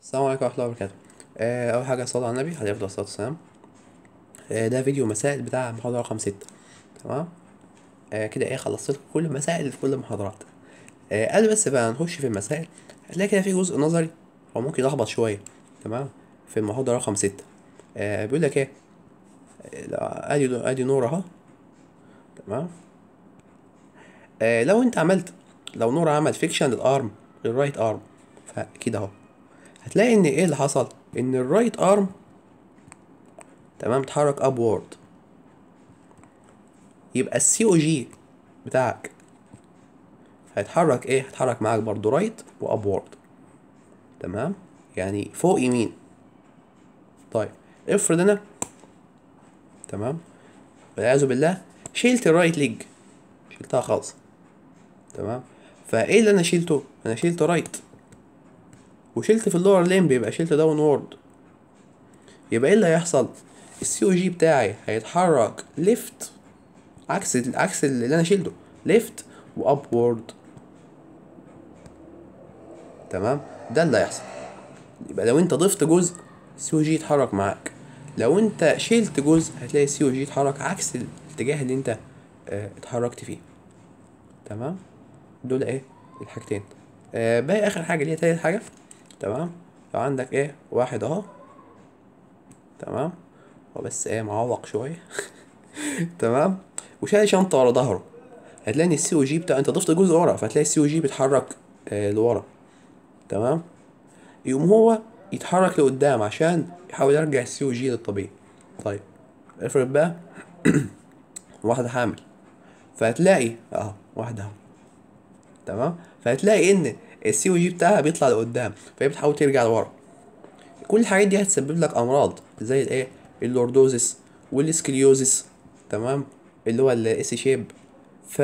السلام عليكم ورحمة الله وبركاته آه، أول حاجة صلاة على النبي عليه أفضل الصلاة والسلام آه، ده فيديو مسائل بتاع محاضرة رقم ستة تمام آه، كده إيه خلصت لكم كل المسائل اللي في كل المحاضرات آه، قبل بس بقى نخش في المسائل هتلاقي كده في جزء نظري هو ممكن يلخبط شوية تمام في المحاضرة رقم ستة آه، بيقول لك إيه آه، لا، أدي أدي نور أهو تمام آه، لو أنت عملت لو نور عمل فيكشن للأرم للرايت أرم فكده أهو هتلاقي ان ايه اللي حصل ان الرايت ارم تمام اتحرك ابورد يبقى السي او جي بتاعك هيتحرك ايه هيتحرك معاك برضو رايت وابورد تمام يعني فوق يمين طيب افرض انا تمام والعياذ بالله شلت الرايت ليج شلتها خالص تمام فايه اللي انا شلته انا شلت رايت وشلت في اللور ليمب يبقى شلت داون وورد يبقى ايه اللي هيحصل السي او جي بتاعي هيتحرك ليفت عكس عكس اللي انا شلته ليفت واب وورد تمام ده اللي هيحصل يبقى لو انت ضفت جزء السي او جي يتحرك معاك لو انت شلت جزء هتلاقي السي او جي يتحرك عكس الاتجاه اللي انت اه اتحركت فيه تمام دول ايه الحاجتين آه باقي اخر حاجه اللي هي تالت حاجه تمام لو عندك ايه واحد اهو تمام هو بس ايه معوق شويه تمام وشايل شنطه ورا ظهره هتلاقي ان السي او جي بتاع انت ضفت جزء ورا فهتلاقي السي او جي بيتحرك آه لورا تمام يقوم هو يتحرك لقدام عشان يحاول يرجع السي او جي للطبيعي طيب افرض بقى واحده حامل فهتلاقي اهو واحده اهو تمام فهتلاقي ان السي او جي بتاعها بيطلع لقدام فهي بتحاول ترجع لورا كل الحاجات دي هتسبب لك امراض زي الايه اللوردوزس والسكليوزس تمام اللي هو الاس شيب ف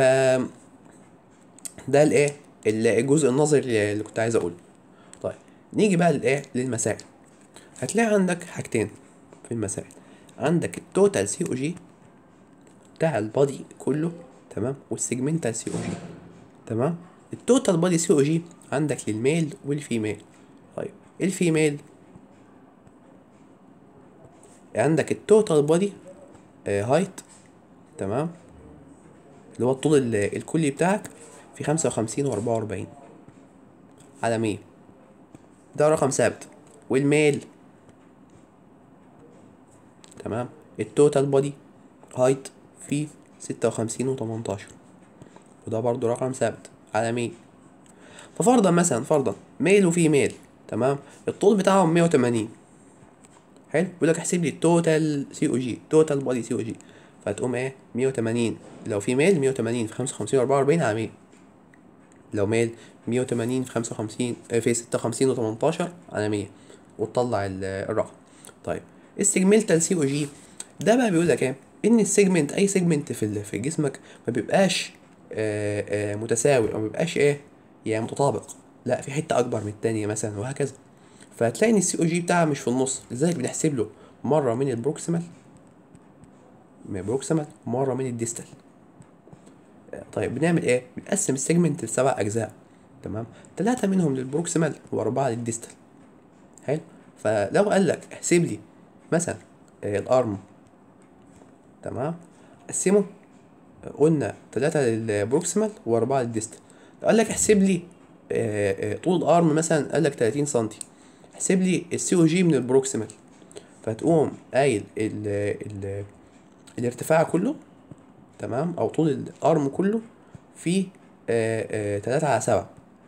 ده الايه الجزء النظري اللي كنت عايز اقوله طيب نيجي بقى للايه للمسائل هتلاقي عندك حاجتين في المسائل عندك التوتال سي او جي بتاع البادي كله تمام والسيجمنتال سي او جي تمام التوتال بادي سي او جي عندك للميل والفيميل طيب الفيميل عندك التوتال بادي هايت تمام اللي هو الطول ال- الكلي بتاعك في خمسة وخمسين وأربعة وأربعين على مية ده رقم ثابت والميل تمام التوتال بادي هايت في ستة وخمسين وتمنتاشر وده برضو رقم ثابت على ميل ففرضا مثلا فرضا ميل وفي ميل تمام الطول بتاعهم 180 حلو بيقول لك احسب لي التوتال سي او جي توتال بودي سي او جي فتقوم ايه 180 لو في ميل 180 في 55 44 على ميل لو ميل 180 في 55 آه، في 56 و18 على 100 وتطلع ال- الرقم طيب السيجمنتال سي او جي ده بقى بيقول لك ايه ان السيجمنت اي سيجمنت في ال- في جسمك ما بيبقاش آه، آه، متساوي او ما بيبقاش ايه يعني متطابق لا في حته اكبر من التانية مثلا وهكذا فهتلاقي ان السي او جي بتاعها مش في النص لذلك بنحسب له مره من البروكسيمال من البروكسيمال مره من الديستال آه، طيب بنعمل ايه بنقسم السيجمنت لسبع اجزاء تمام ثلاثه منهم للبروكسيمال واربعه للديستال حلو فلو قال لك احسب لي مثلا آه، الارم تمام قسمه قلنا ثلاثة للبروكسيمال وأربعة للديستال لو قال لك احسب لي آه، آه، طول الأرم مثلا قال لك 30 سنتي احسب لي السي او جي من البروكسيمال فتقوم قايل ال ال الارتفاع كله تمام أو طول الأرم كله في آه، آه، تلاتة على سبعة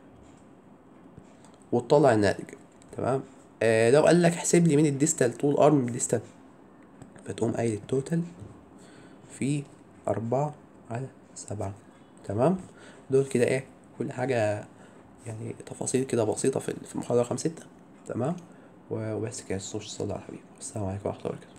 وتطلع الناتج تمام آه لو قال لك احسب لي من الديستال طول أرم الديستال فتقوم قايل التوتال في أربعة على سبعة تمام دول كده ايه كل حاجة يعني تفاصيل كده بسيطة في في المحاضرة رقم ستة تمام وبس كده الصوت صلى على الحبيب السلام عليكم ورحمة الله وبركاته